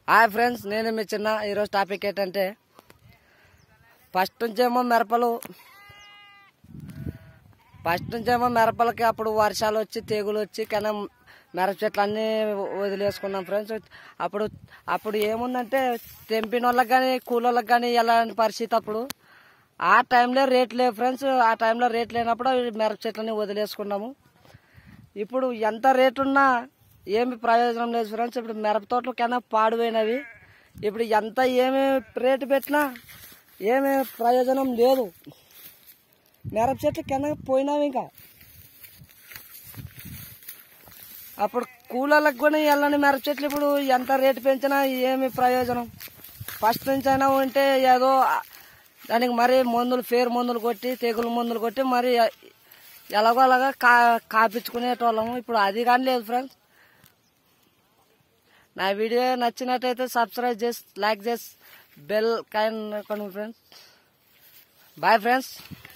hi friends నేను మీ చిన్న ఈరోజు టాపిక్ ఏంటంటే ఫస్ట్ నుంచేమో మిరపలు ఫస్ట్ నుంచేమో మిరపలకి అప్పుడు వర్షాలు వచ్చి తెగులు వచ్చి కానీ మిరప చెట్లు అన్నీ వదిలేసుకున్నాం ఫ్రెండ్స్ అప్పుడు అప్పుడు ఏముందంటే తెంపిన వాళ్ళకి కానీ కూలోళ్ళకి కానీ ఎలాంటి పరిస్థితి అప్పుడు ఆ టైంలో రేట్ లేవు ఫ్రెండ్స్ ఆ టైంలో రేట్ లేనప్పుడు అవి మిరప చెట్లని వదిలేసుకున్నాము ఇప్పుడు ఎంత రేటు ఉన్నా ఏమి ప్రయోజనం లేదు ఫ్రెండ్స్ ఇప్పుడు మిరప తోటలు కన్నా పాడుపోయినవి ఇప్పుడు ఎంత ఏమి రేటు పెట్టినా ఏమి ప్రయోజనం లేదు మిరప చెట్లు కింద పోయినావి ఇంకా అప్పుడు కూలర్లకు కూడా వెళ్ళని మిరప చెట్లు ఇప్పుడు ఎంత రేటు పెంచినా ఏమి ప్రయోజనం ఫస్ట్ నుంచి అయినా ఉంటే ఏదో దానికి మరి మందులు పేరు మందులు కొట్టి తెగులు మందులు కొట్టి మరి ఎలాగో అలాగా కా కాపించుకునేటోళ్ళము ఇప్పుడు అది కానీ లేదు ఫ్రెండ్స్ నా వీడియో నచ్చినట్టయితే సబ్స్క్రైబ్ చేసి లైక్ చేసి bell icon friends bye friends